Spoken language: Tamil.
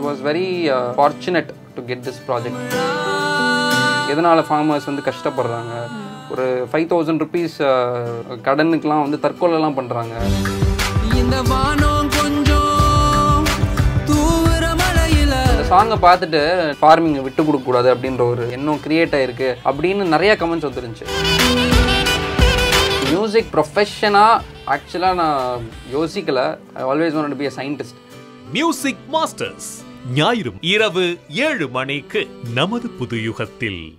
was very fortunate to get this project எதனால் ஃபார்மர்ஸ் வந்து கஷ்டப்படுறாங்க ஒரு ஃபைவ் தௌசண்ட் ருபீஸ் கடனுக்கெலாம் வந்து தற்கொலைலாம் பண்ணுறாங்க இந்த வானம் கொஞ்சம் தூவுற மழையில இந்த சாங்கை பார்த்துட்டு ஃபார்மிங்கை விட்டு கொடுக்கக்கூடாது அப்படின்ற ஒரு எண்ணம் கிரியேட் ஆயிருக்கு அப்படின்னு நிறைய கமெண்ட்ஸ் வந்துருந்துச்சு மியூசிக் ப்ரொஃபஷனாக ஆக்சுவலாக நான் யோசிக்கல I always want be a scientist music masters ஞாயிறு இரவு ஏழு மணிக்கு நமது புது யுகத்தில்